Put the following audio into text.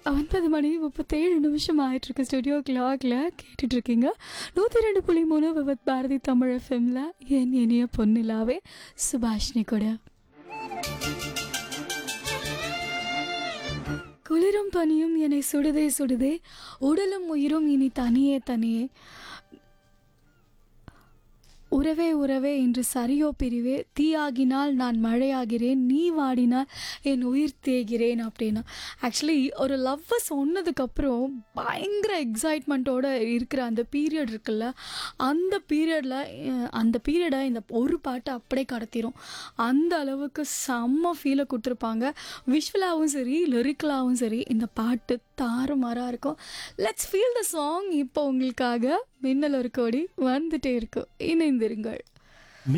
ஒன்பது மணி முப்பத்தேழு நிமிஷம் ஆயிட்டிருக்கு ஸ்டுடியோ கிளாக்ல கேட்டுட்டு இருக்கீங்க நூற்றி ரெண்டு புள்ளி மூணு விவத் பாரதி தமிழ் எஃப்எம்ல என் இனிய பொன்னிலாவே சுபாஷினி கூட குளிரும் பனியும் என்னை சுடுதே சுடுதே உடலும் உயிரும் இனி தனியே தனியே உறவே உறவே என்று சரியோ பிரிவே தீயாகினால் நான் மழையாகிறேன் நீ வாடினால் என் உயிர் தேய்கிறேன் அப்படின்னா ஆக்சுவலி ஒரு லவ்வை சொன்னதுக்கப்புறம் பயங்கர எக்ஸைட்மெண்ட்டோட இருக்கிற அந்த பீரியட் இருக்குல்ல அந்த பீரியடில் அந்த பீரியடை இந்த ஒரு பாட்டை அப்படியே கடத்திடும் அந்த அளவுக்கு செம்ம ஃபீலை கொடுத்துருப்பாங்க விஷுவலாகவும் சரி லிரிக்கலாகவும் சரி இந்த பாட்டு தாறுமாறாக இருக்கும் லெட்ஸ் ஃபீல் த சாங் இப்போ உங்களுக்காக மின்னல் ஒரு கோடி வந்துட்டே இருக்கும் இணைந்திருங்கள்